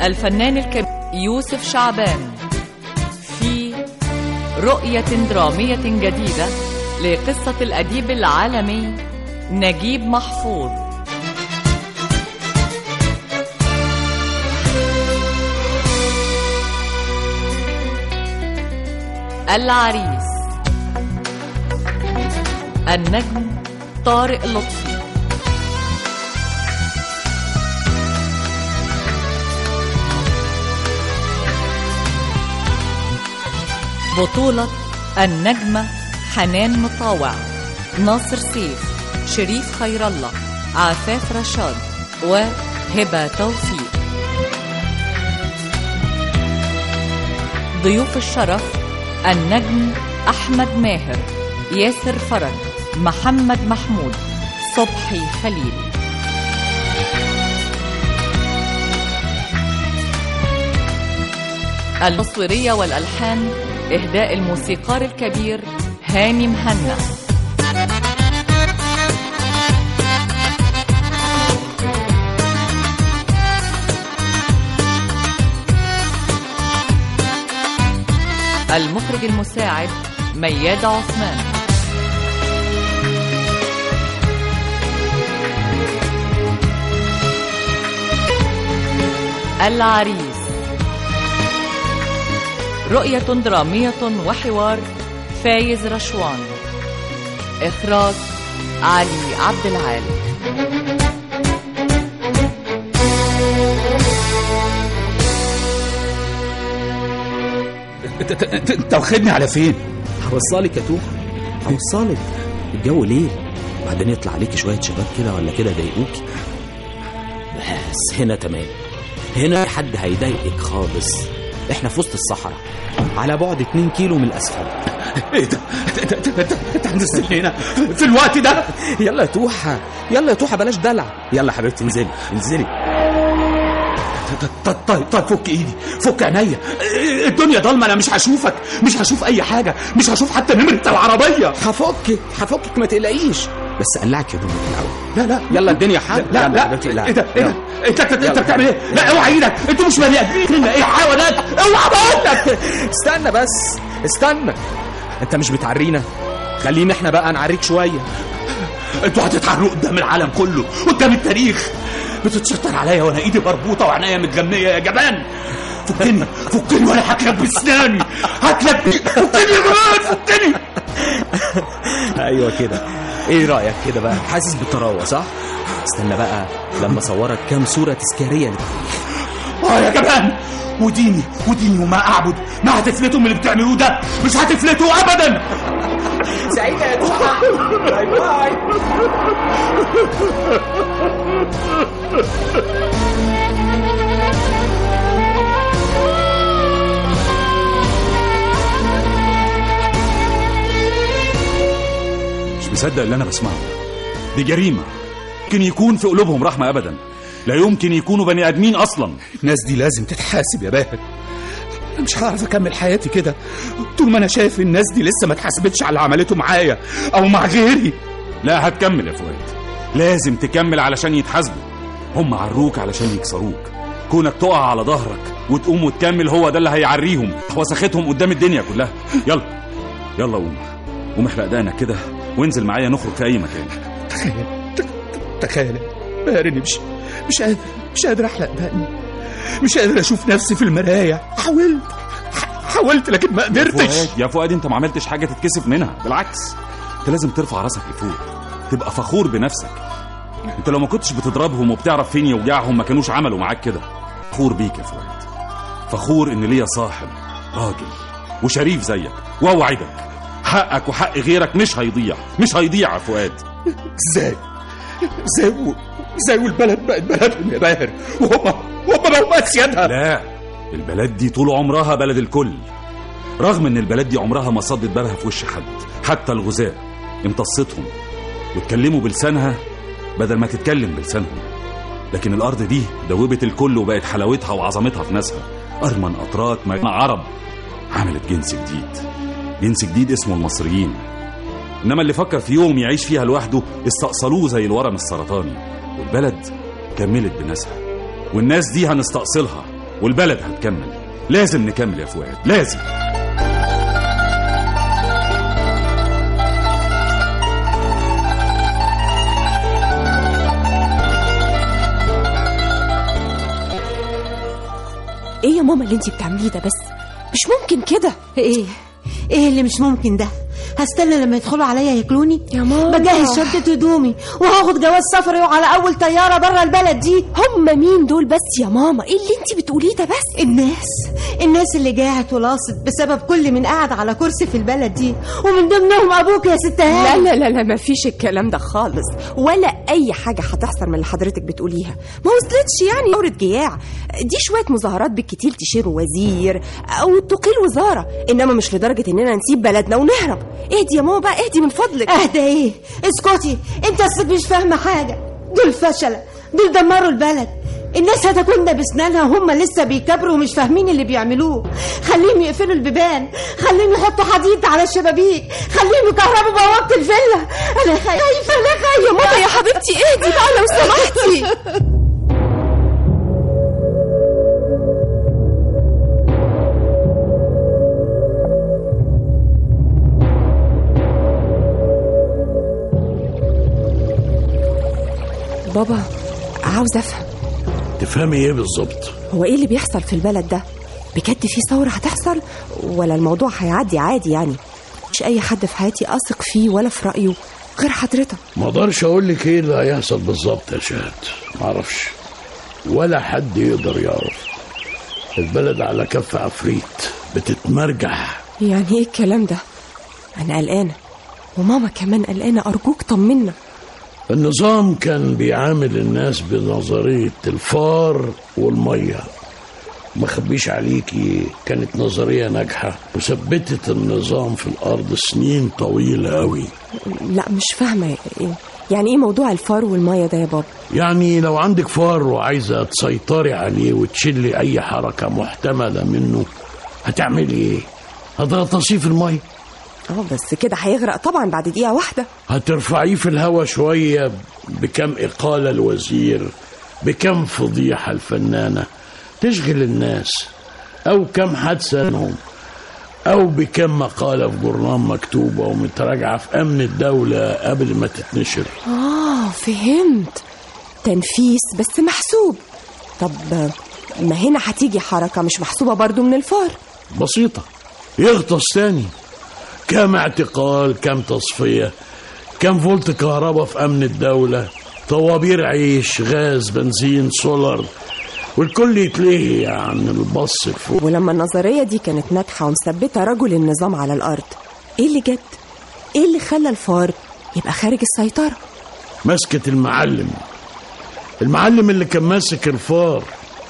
الفنان الكبير يوسف شعبان في رؤية درامية جديدة لقصة الأديب العالمي نجيب محفوظ العريس النجم طارق لطفي بطولة النجمة حنان مطاوع ناصر سيف شريف خير الله عفاف رشاد وهبة توفيق ضيوف الشرف النجم أحمد ماهر ياسر فرج محمد محمود صبحي خليل التصويرية والألحان إهداء الموسيقار الكبير هاني مهنا المخرج المساعد مياد عثمان العريس رؤية درامية وحوار فايز رشوان إخراج علي عبد العال انت انت- انت واخدني على فين؟ هوصلك يا توحة هوصلك الجو ليل وبعدين يطلع عليكي شوية شباب كده ولا كده يضايقوكي بس هنا تمام هنا حد هيضايقك خالص احنا في وسط الصحراء على بعد 2 كيلو من الاسفل ايه ده؟ انت انت انت انت هتنزلني هنا في الوقت ده؟ يلا يا توحة يلا يا توحة بلاش دلع يلا حبيبتي انزلي انزلي طيب طيب طيب فك ايدي فك عينيا الدنيا ضلمه انا مش هشوفك مش هشوف اي حاجه مش هشوف حتى نمره العربيه هفكك هفكك ما تقلقيش بس قلعك هدومك الاول لا لا يلا الدنيا حر لا يلا لا حبيبتي، ايه ده ايه ده يلا. انت انت انت يلا. بتعمل ايه؟ لا اوعى ايدك انتوا مش بني ادمين ايه حيوانات اوعى بقول لك استنى بس استنى انت مش بتعرينا خلينا احنا بقى نعريك شويه انتوا هتتعروا قدام العالم كله قدام التاريخ بتتستر عليا وانا ايدي مربوطه وعينيا متجميه يا جبان فكني فكني وانا هاكلك بسناني هاكلك فكني يا جبان فكني ايوه كده ايه رايك كده بقى حاسس بالطراوه صح استنى بقى لما اصورك كام صوره تذكاريه للتاريخ اه يا جبان وديني وديني وما اعبد ما هتفلتوا من اللي بتعملوه ده مش هتفلتوا ابدا سعيده يا توحة باي باي مش مصدق اللي انا بسمعه دي جريمه يمكن يكون في قلوبهم رحمه ابدا لا يمكن يكونوا بني ادمين اصلا الناس دي لازم تتحاسب يا باهر أنا مش هعرف اكمل حياتي كده طول ما انا شايف الناس دي لسه ما اتحاسبتش على اللي عملته معايا او مع غيري لا هتكمل يا فؤاد لازم تكمل علشان يتحاسبوا هم عروك علشان يكسروك كونك تقع على ظهرك وتقوم وتكمل هو ده اللي هيعريهم وسختهم قدام الدنيا كلها يلا يلا قوم قوم احرق دقنك كده وانزل معايا نخرج في اي مكان تخيل تخيل باهر اني مش مش قادر مش قادر احلق دقني مش قادر اشوف نفسي في المرايه حاولت ح- حاولت لكن ما قدرتش فؤاد يا فؤاد انت ما عملتش حاجه تتكسف منها بالعكس انت لازم ترفع راسك لفوق تبقى فخور بنفسك انت لو ما كنتش بتضربهم وبتعرف فين يوجعهم ما كانوش عملوا معاك كده فخور بيك يا فؤاد فخور ان ليا صاحب راجل وشريف زيك واوعدك حقك وحق غيرك مش هيضيع مش هيضيع يا فؤاد ازاي ازاي و- ازاي والبلد بقت بلدهم يا باهر وهم وهم بقوا اسيادها لا البلد دي طول عمرها بلد الكل رغم ان البلد دي عمرها ما صدت بابها في وش حد حتى الغزاة امتصتهم واتكلموا بلسانها بدل ما تتكلم بلسانهم لكن الارض دي دوبت الكل وبقت حلاوتها وعظمتها في ناسها ارمن اتراك مع عرب عملت جنس جديد جنس جديد اسمه المصريين انما اللي فكر في يوم يعيش فيها لوحده استأصلوه زي الورم السرطاني والبلد كملت بناسها والناس دي هنستأصلها والبلد هتكمل لازم نكمل يا فؤاد لازم ايه يا ماما اللي انتي بتعمليه ده بس مش ممكن كده ايه ايه اللي مش ممكن ده هستنى لما يدخلوا عليا ياكلوني يا ماما. بجهز شنطة هدومي وهاخد جواز سفري على اول طيارة بره البلد دي هم مين دول بس يا ماما ايه اللي انتي بتقوليه ده بس الناس الناس اللي جاعت ولاصت بسبب كل من قاعد على كرسي في البلد دي ومن ضمنهم ابوك يا ست لا هاني لا لا لا مفيش الكلام ده خالص ولا اي حاجه هتحصل من اللي حضرتك بتقوليها ما وصلتش يعني ثوره جياع دي شويه مظاهرات بالكتير تشيروا وزير او تقيل وزاره انما مش لدرجه اننا نسيب بلدنا ونهرب اهدي يا ماما بقى اهدي من فضلك اهدى ايه اسكتي انت اصلك مش فاهمة حاجة دول فشلة دول دمروا البلد الناس هتاكلنا باسنانها وهم لسه بيكبروا ومش فاهمين اللي بيعملوه خليهم يقفلوا البيبان خليهم يحطوا حديد على الشبابيك خليهم يكهربوا بوابة الفيلا انا خايفة انا خايفة يا ماما يا حبيبتي اهدي بقى لو سمحتي بابا عاوز افهم تفهمي ايه بالظبط هو ايه اللي بيحصل في البلد ده بجد في ثورة هتحصل ولا الموضوع هيعدي عادي يعني مش اي حد في حياتي اثق فيه ولا في رأيه غير حضرتك ما اقدرش اقول لك ايه اللي هيحصل بالظبط يا شهد ما اعرفش ولا حد يقدر يعرف البلد على كف عفريت بتتمرجح يعني ايه الكلام ده انا قلقانة وماما كمان قلقانة ارجوك طمنا النظام كان بيعامل الناس بنظرية الفار والمية ما خبيش عليكي كانت نظرية ناجحة وثبتت النظام في الأرض سنين طويلة أوي لا مش فاهمة إيه- يعني ايه موضوع الفار والمية ده يا بابا يعني لو عندك فار وعايزة تسيطري عليه وتشلي أي حركة محتملة منه هتعملي إيه؟ هتغطسيه في المية اه بس كده هيغرق طبعا بعد دقيقة واحدة هترفعيه في الهوا شوية بكم إقالة الوزير بكم فضيحة الفنانة تشغل الناس أو كم حادثة منهم أو بكم مقالة في جورنال مكتوبة ومتراجعة في أمن الدولة قبل ما تتنشر اه فهمت تنفيس بس محسوب طب ما هنا هتيجي حركة مش محسوبة برضو من الفار بسيطة يغطس تاني كم اعتقال كم تصفية كم فولت كهرباء في أمن الدولة طوابير عيش غاز بنزين سولار والكل يتلهي عن البص الفوق ولما النظرية دي كانت ناجحة ومثبتة رجل النظام على الأرض ايه اللي جد؟ ايه اللي خلى الفار يبقى خارج السيطرة؟ مسكة المعلم المعلم اللي كان ماسك الفار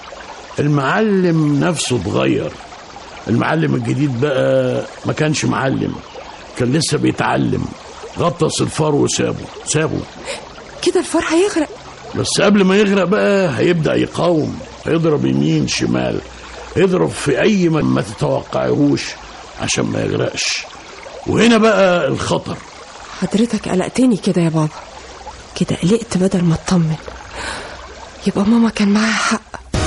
المعلم نفسه اتغير المعلم الجديد بقى ما كانش معلم كان لسه بيتعلم غطس الفار وسابه سابه كده الفار هيغرق بس قبل ما يغرق بقى هيبدأ يقاوم هيضرب يمين شمال هيضرب في أي ما ما تتوقعهوش عشان ما يغرقش وهنا بقى الخطر حضرتك قلقتني كده يا بابا كده قلقت بدل ما اطمن يبقى ماما كان معاها حق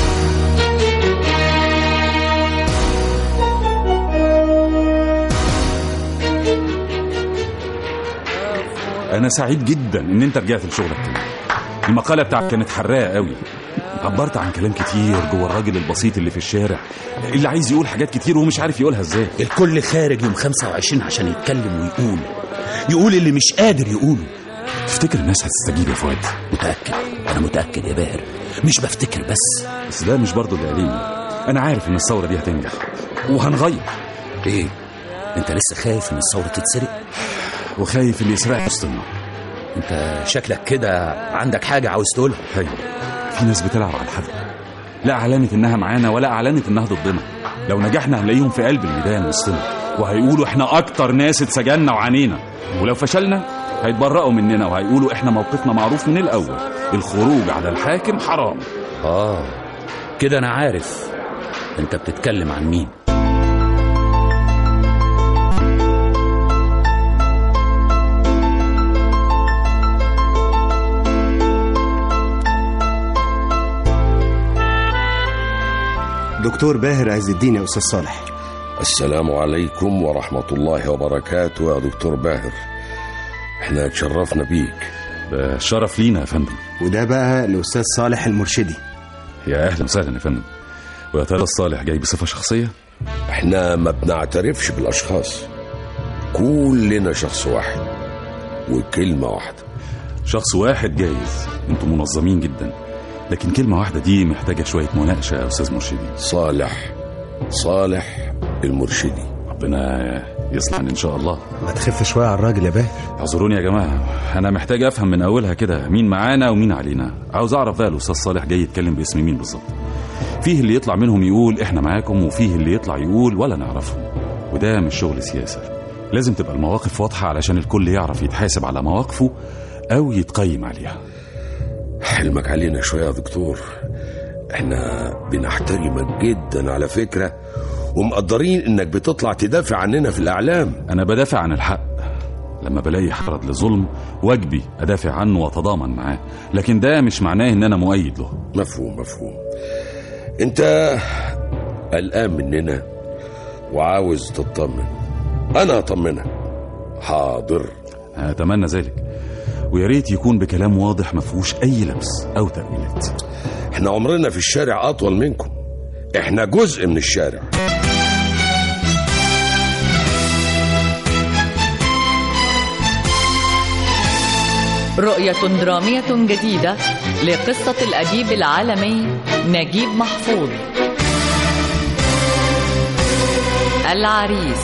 انا سعيد جدا ان انت رجعت لشغلك تاني المقاله بتاعتك كانت حراقه قوي عبرت عن كلام كتير جوه الراجل البسيط اللي في الشارع اللي عايز يقول حاجات كتير ومش عارف يقولها ازاي الكل خارج يوم 25 عشان يتكلم ويقول يقول اللي مش قادر يقوله تفتكر الناس هتستجيب يا فؤاد متأكد أنا متأكد يا باهر مش بفتكر بس بس ده مش برضه اللي قليل انا عارف ان الثوره دي هتنجح وهنغير إيه أنت لسه خايف إن الثورة تتسرق وخايف اللي يسرق وسطنا أنت شكلك كده عندك حاجة عاوز تقولها هي في ناس بتلعب على الحذر لا اعلنت انها معانا ولا اعلنت انها ضدنا لو نجحنا هنلاقيهم في قلب الميدان وسطنا وهيقولوا احنا اكتر ناس اتسجلنا وعانينا ولو فشلنا هيتبرأوا مننا وهيقولوا احنا موقفنا معروف من الاول الخروج على الحاكم حرام آه كده أنا عارف أنت بتتكلم عن مين دكتور باهر عز الدين يا أستاذ صالح السلام عليكم ورحمة الله وبركاته يا دكتور باهر احنا اتشرفنا بيك ده شرف لينا يا فندم وده بقى الأستاذ صالح المرشدي يا اهلا وسهلا يا فندم ويا ترى الصالح جاي بصفه شخصيه احنا ما بنعترفش بالاشخاص كلنا شخص واحد وكلمة واحدة شخص واحد جايز انتم منظمين جدا لكن كلمه واحده دي محتاجه شويه مناقشه يا استاذ مرشدي صالح صالح المرشدي ربنا يصلحني ان شاء الله ما تخف شوية على الراجل يا باهر اعذروني يا جماعه انا محتاج افهم من اولها كده مين معانا ومين علينا عاوز اعرف بقى الاستاذ صالح جاي يتكلم باسم مين بالظبط فيه اللي يطلع منهم يقول احنا معاكم وفيه اللي يطلع يقول ولا نعرفهم وده مش شغل سياسه لازم تبقى المواقف واضحه علشان الكل يعرف يتحاسب على مواقفه او يتقيم عليها حلمك علينا شوية يا دكتور احنا بنحترمك جدا على فكرة ومقدرين انك بتطلع تدافع عننا في الاعلام انا بدافع عن الحق لما بلاقي حرض لظلم واجبي ادافع عنه واتضامن معاه لكن ده مش معناه ان انا مؤيد له مفهوم مفهوم انت قلقان مننا وعاوز تطمن انا اطمنك حاضر اتمنى ذلك ويا ريت يكون بكلام واضح ما فيهوش اي لبس او تاويلات احنا عمرنا في الشارع اطول منكم احنا جزء من الشارع رؤية درامية جديدة لقصة الأديب العالمي نجيب محفوظ العريس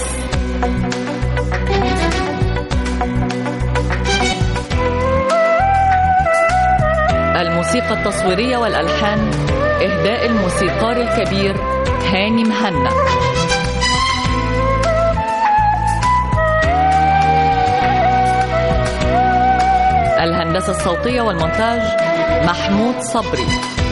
الموسيقى التصويرية والألحان إهداء الموسيقار الكبير هاني مهنا الهندسة الصوتية والمونتاج محمود صبري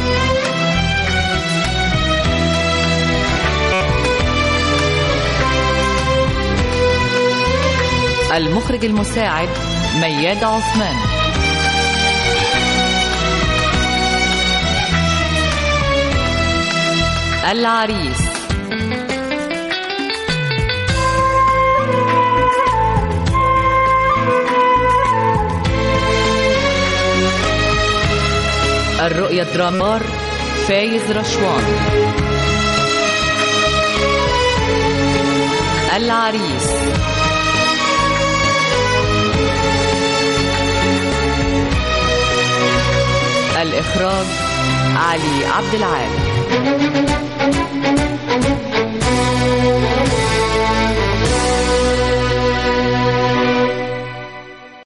المخرج المساعد مياد عثمان العريس الرؤية الدرامار فايز رشوان العريس الإخراج علي عبد العال